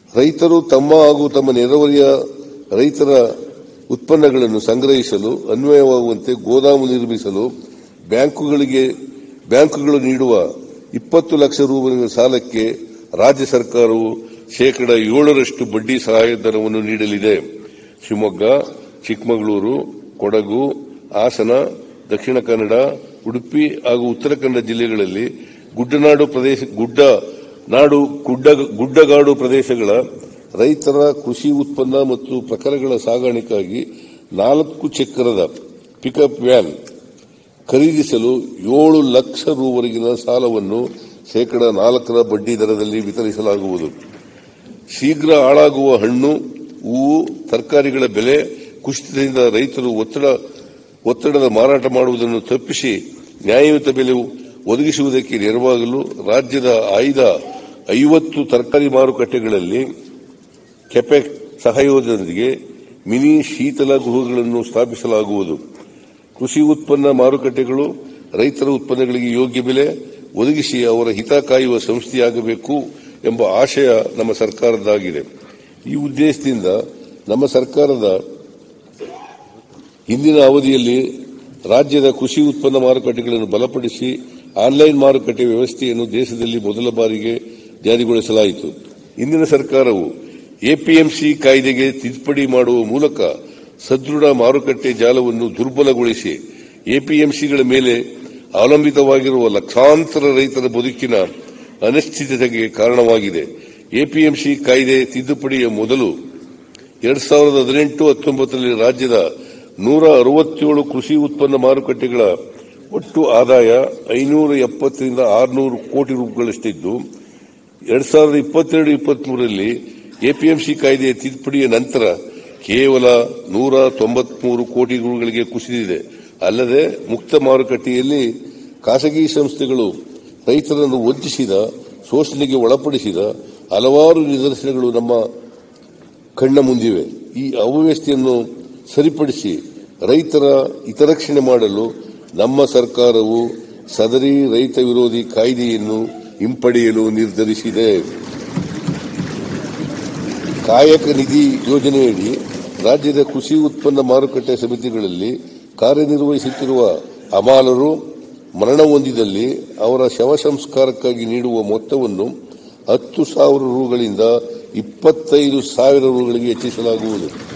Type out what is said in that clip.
ರೈತರು ತಮ್ಮ ಹಾಗೂ ತಮ್ಮ ನೆರೆಹೊರೆಯ ರೈತರ ಉತ್ಪನ್ನಗಳನ್ನು ಸಂಗ್ರಹಿಸಲು ಅನ್ವಯವಾಗುವಂತೆ ಗೋದಾಮು ನಿರ್ಮಿಸಲು ಬ್ಯಾಂಕುಗಳಿಗೆ ಬ್ಯಾಂಕುಗಳು ನೀಡುವ ಇಪ್ಪತ್ತು ಲಕ್ಷ ರೂಪಾಯಿಗಳ ಸಾಲಕ್ಕೆ ರಾಜ್ಯ ಸರ್ಕಾರವು ಶೇಕಡ ಏಳರಷ್ಟು ಬಡ್ಡಿ ಸಹಾಯಧನವನ್ನು ನೀಡಲಿದೆ ಶಿವಮೊಗ್ಗ ಚಿಕ್ಕಮಗಳೂರು ಕೊಡಗು ಹಾಸನ ದಕ್ಷಿಣ ಕನ್ನಡ ಉಡುಪಿ ಹಾಗೂ ಉತ್ತರ ಕನ್ನಡ ಜಿಲ್ಲೆಗಳಲ್ಲಿ ಗುಡ್ಡನಾಡು ಪ್ರದೇಶ ಗುಡ್ಡ ನಾಡು ಗುಡ್ಡ ಗುಡ್ಡಗಾಡು ಪ್ರದೇಶಗಳ ರೈತರ ಕೃಷಿ ಉತ್ಪನ್ನ ಮತ್ತು ಪ್ರಕಾರಗಳ ಸಾಗಾಣಿಕೆಗಾಗಿ ನಾಲ್ಕು ಚಕ್ರದ ಪಿಕಪ್ ವ್ಯಾನ್ ಖರೀದಿಸಲು ಏಳು ಲಕ್ಷ ರೂವರೆಗಿನ ಸಾಲವನ್ನು ಶೇಕಡ ನಾಲ್ಕರ ಬಡ್ಡಿ ದರದಲ್ಲಿ ವಿತರಿಸಲಾಗುವುದು ಶೀಘ್ರ ಹಾಳಾಗುವ ಹಣ್ಣು ಹೂವು ತರಕಾರಿಗಳ ಬೆಲೆ ಕುಸಿತದಿಂದ ರೈತರು ಒತ್ತಡ ಒತ್ತಡದ ಮಾರಾಟ ಮಾಡುವುದನ್ನು ತಪ್ಪಿಸಿ ನ್ಯಾಯಯುತ ಬೆಲೆ ಒದಗಿಸುವುದಕ್ಕೆ ನೆರವಾಗಲು ರಾಜ್ಯದ ಆಯ್ದ ಐವತ್ತು ತರಕಾರಿ ಮಾರುಕಟ್ಟೆಗಳಲ್ಲಿ ಕೆಪೆಕ್ ಸಹಯೋಗದೊಂದಿಗೆ ಮಿನಿ ಶೀತಲ ಗೃಹಗಳನ್ನು ಸ್ಥಾಪಿಸಲಾಗುವುದು ಕೃಷಿ ಉತ್ಪನ್ನ ಮಾರುಕಟ್ಟೆಗಳು ರೈತರ ಉತ್ಪನ್ನಗಳಿಗೆ ಯೋಗ್ಯ ಬೆಲೆ ಒದಗಿಸಿ ಅವರ ಹಿತ ಕಾಯುವ ಸಂಸ್ಥೆಯಾಗಬೇಕು ಎಂಬ ಆಶಯ ನಮ್ಮ ಸರ್ಕಾರದ್ದಾಗಿದೆ ಈ ಉದ್ದೇಶದಿಂದ ನಮ್ಮ ಸರ್ಕಾರದ ಹಿಂದಿನ ಅವಧಿಯಲ್ಲಿ ರಾಜ್ಯದ ಕೃಷಿ ಉತ್ಪನ್ನ ಮಾರುಕಟ್ಟೆಗಳನ್ನು ಬಲಪಡಿಸಿ ಆನ್ಲೈನ್ ಮಾರುಕಟ್ಟೆ ವ್ಯವಸ್ಥೆಯನ್ನು ದೇಶದಲ್ಲಿ ಮೊದಲ ಬಾರಿಗೆ ಜಾರಿಗೊಳಿಸಲಾಯಿತು ಇಂದಿನ ಸರ್ಕಾರವು ಎಪಿಎಂಸಿ ಕಾಯ್ದೆಗೆ ತಿದ್ದುಪಡಿ ಮಾಡುವ ಮೂಲಕ ಸದೃಢ ಮಾರುಕಟ್ಟೆ ಜಾಲವನ್ನು ದುರ್ಬಲಗೊಳಿಸಿ ಎಪಿಎಂಸಿಗಳ ಮೇಲೆ ಅವಲಂಬಿತವಾಗಿರುವ ಲಕ್ಷಾಂತರ ರೈತರ ಬದುಕಿನ ಅನಿಶ್ಚಿತತೆಗೆ ಕಾರಣವಾಗಿದೆ ಎಪಿಎಂಸಿ ಕಾಯ್ದೆ ತಿದ್ದುಪಡಿಯ ಮೊದಲು ಎರಡ್ ಸಾವಿರದ ಹದಿನೆಂಟು ಹತ್ತೊಂಬತ್ತರಲ್ಲಿ ರಾಜ್ಯದ ನೂರ ಅರವತ್ತೇಳು ಕೃಷಿ ಉತ್ಪನ್ನ ಮಾರುಕಟ್ಟೆಗಳ ಒಟ್ಟು ಆದಾಯ ಐನೂರ ಎಪ್ಪತ್ತರಿಂದ ಆರುನೂರು ಕೋಟಿ ರೂಪಾಯಿಗಳಷ್ಟಿದ್ದು ಎರಡ್ ಸಾವಿರದ ಇಪ್ಪತ್ತೆರಡು ಇಪ್ಪತ್ಮೂರರಲ್ಲಿ ಎಪಿಎಂಸಿ ಕಾಯ್ದೆಯ ತಿದ್ದುಪಡಿಯ ನಂತರ ಕೇವಲ ನೂರ ತೊಂಬತ್ಮೂರು ಕೋಟಿ ರೂಗಳಿಗೆ ಕುಸಿದಿದೆ ಅಲ್ಲದೆ ಮುಕ್ತ ಮಾರುಕಟ್ಟೆಯಲ್ಲಿ ಖಾಸಗಿ ಸಂಸ್ಥೆಗಳು ರೈತರನ್ನು ವಂಚಿಸಿದ ಶೋಷಣೆಗೆ ಒಳಪಡಿಸಿದ ಹಲವಾರು ನಿದರ್ಶನಗಳು ನಮ್ಮ ಕಣ್ಣ ಮುಂದಿವೆ ಈ ಅವ್ಯವಸ್ಥೆಯನ್ನು ಸರಿಪಡಿಸಿ ರೈತರ ಹಿತರಕ್ಷಣೆ ಮಾಡಲು ನಮ್ಮ ಸರ್ಕಾರವು ಸದರಿ ರೈತ ವಿರೋಧಿ ಕಾಯ್ದೆಯನ್ನು ಹಿಂಪಡೆಯಲು ನಿರ್ಧರಿಸಿದೆ ಕಾಯಕ ನಿಧಿ ಯೋಜನೆಯಡಿ ರಾಜ್ಯದ ಕೃಷಿ ಉತ್ಪನ್ನ ಮಾರುಕಟ್ಟೆ ಸಮಿತಿಗಳಲ್ಲಿ ಕಾರ್ಯನಿರ್ವಹಿಸುತ್ತಿರುವ ಅಮಾಲರು ಮರಣ ಹೊಂದಿದಲ್ಲಿ ಅವರ ಶವ ಸಂಸ್ಕಾರಕ್ಕಾಗಿ ನೀಡುವ ಮೊತ್ತವನ್ನು ಹತ್ತು ಸಾವಿರ ರೂಗಳಿಂದ ಇಪ್ಪತ್ತೈದು ಸಾವಿರ ರೂಗಳಿಗೆ ಹೆಚ್ಚಿಸಲಾಗುವುದು